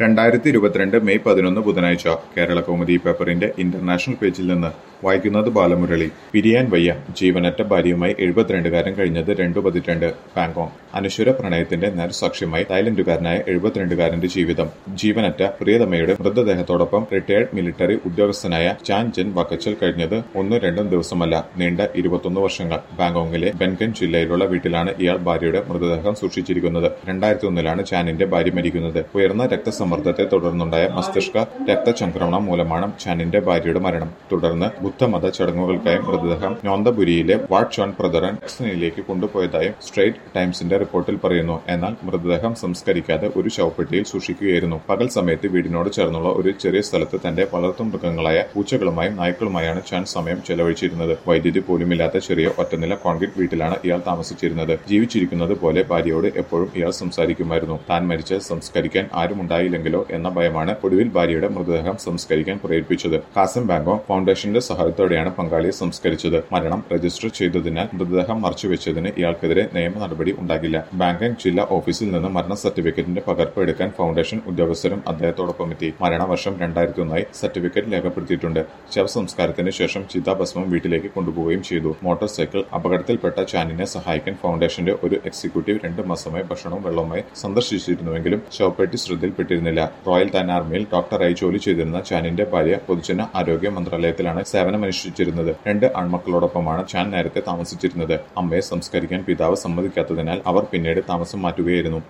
രണ്ടായിരത്തി ഇരുപത്തിരണ്ട് മെയ് പതിനൊന്ന് ബുധനാഴ്ച കേരള കൗമുദി പേപ്പറിന്റെ ഇന്റർനാഷണൽ പേജിൽ നിന്ന് വായിക്കുന്നത് ബാലമുരളി പിരിയാൻ വയ്യ ജീവനറ്റ ഭാര്യയുമായി എഴുപത്തിരണ്ടുകാരൻ കഴിഞ്ഞത് രണ്ടു പതിറ്റാണ്ട് ബാങ്കോങ് അനശ്വര പ്രണയത്തിന്റെ നേർസാക്ഷ്യമായി തായ്ലൻഡുകാരനായ എഴുപത്തിരണ്ടുകാരന്റെ ജീവിതം ജീവനറ്റ പ്രിയതമയുടെ മൃതദേഹത്തോടൊപ്പം റിട്ടയർഡ് മിലിറ്ററി ഉദ്യോഗസ്ഥനായ ചാൻ ജെൻ വക്കച്ചൽ കഴിഞ്ഞത് ഒന്നും രണ്ടും ദിവസമല്ല നീണ്ട ഇരുപത്തൊന്ന് വർഷങ്ങൾ ബാങ്കോങ്ങിലെ ബെൻകൻ ജില്ലയിലുള്ള വീട്ടിലാണ് ഇയാൾ ഭാര്യയുടെ മൃതദേഹം സൂക്ഷിച്ചിരിക്കുന്നത് രണ്ടായിരത്തി ഒന്നിലാണ് ചാനിന്റെ ഭാര്യ മരിക്കുന്നത് ഉയർന്ന രക്തസമ്മർദ്ദത്തെ തുടർന്നുണ്ടായ മസ്തിഷ്ക രക്തചംക്രമണം മൂലമാണ് ചാനിന്റെ ഭാര്യയുടെ മരണം തുടർന്ന് ബുദ്ധമത ചടങ്ങുകൾക്കായി മൃതദേഹം നോന്തപുരിയിലെ വാട്ട് ചോൺ പ്രദറൻ എക്സനിലേക്ക് കൊണ്ടുപോയതായും സ്ട്രേറ്റ് ടൈംസിന്റെ റിപ്പോർട്ടിൽ പറയുന്നു എന്നാൽ മൃതദേഹം സംസ്കരിക്കാതെ ഒരു ശവപ്പെട്ടിയിൽ സൂക്ഷിക്കുകയായിരുന്നു പകൽ സമയത്ത് വീടിനോട് ചേർന്നുള്ള ഒരു ചെറിയ സ്ഥലത്ത് തന്റെ വളർത്തു മൃഗങ്ങളായ പൂച്ചകളുമായും നായ്ക്കളുമായാണ് ചാൻ സമയം ചെലവഴിച്ചിരുന്നത് വൈദ്യുതി പോലുമില്ലാത്ത ചെറിയ ഒറ്റനില കോൺക്രീറ്റ് വീട്ടിലാണ് ഇയാൾ താമസിച്ചിരുന്നത് ജീവിച്ചിരിക്കുന്നത് പോലെ ഭാര്യയോട് എപ്പോഴും ഇയാൾ സംസാരിക്കുമായിരുന്നു താൻ മരിച്ച് സംസ്കരിക്കാൻ ആരുമുണ്ടായില്ലെങ്കിലോ എന്ന ഭയമാണ് ഒടുവിൽ ഭാര്യയുടെ മൃതദേഹം സംസ്കരിക്കാൻ പ്രേരിപ്പിച്ചത് കാസം ബാങ്കോ ഫൗണ്ടേഷന്റെ സഹായത്തോടെയാണ് പങ്കാളിയെ സംസ്കരിച്ചത് മരണം രജിസ്റ്റർ ചെയ്തതിനാൽ മൃതദേഹം മറച്ചുവെച്ചതിന് ഇയാൾക്കെതിരെ നിയമ നടപടി ഉണ്ടാകില്ല ബാങ്കോങ് ജില്ലാ ഓഫീസിൽ നിന്ന് മരണ സർട്ടിഫിക്കറ്റിന്റെ പകർപ്പ് എടുക്കാൻ ഫൗണ്ടേഷൻ ഉദ്യോഗസ്ഥരും അദ്ദേഹത്തോടൊപ്പം എത്തി മരണവർഷം രണ്ടായിരത്തി ഒന്നായി സർട്ടിഫിക്കറ്റ് രേഖപ്പെടുത്തിയിട്ടുണ്ട് ശവസംസ്കാരത്തിന് ശേഷം ചിതാഭസ്മം വീട്ടിലേക്ക് കൊണ്ടുപോവുകയും ചെയ്തു മോട്ടോർ സൈക്കിൾ അപകടത്തിൽപ്പെട്ട ചാനിനെ സഹായിക്കാൻ ഫൗണ്ടേഷന്റെ ഒരു എക്സിക്യൂട്ടീവ് രണ്ട് മാസമായി ഭക്ഷണവും വെള്ളവുമായി സന്ദർശിച്ചിരുന്നുവെങ്കിലും ശവപ്പെട്ടി ശ്രദ്ധയിൽപ്പെട്ടിരുന്നില്ല റോയൽ താൻ ആർമിയിൽ ഡോക്ടറായി ജോലി ചെയ്തിരുന്ന ചാനിന്റെ ഭാര്യ പൊതുജന ആരോഗ്യ മന്ത്രാലയത്തിലാണ് സേവനമനുഷ്ഠിച്ചിരുന്നത് രണ്ട് ആൺമക്കളോടൊപ്പമാണ് ചാൻ നേരത്തെ താമസിച്ചിരുന്നത് അമ്മയെ സംസ്കരിക്കാൻ പിതാവ് സമ്മതിക്കാത്തതിനാൽ അവർ പിന്നീട് താമസം മാറ്റുകയായിരുന്നു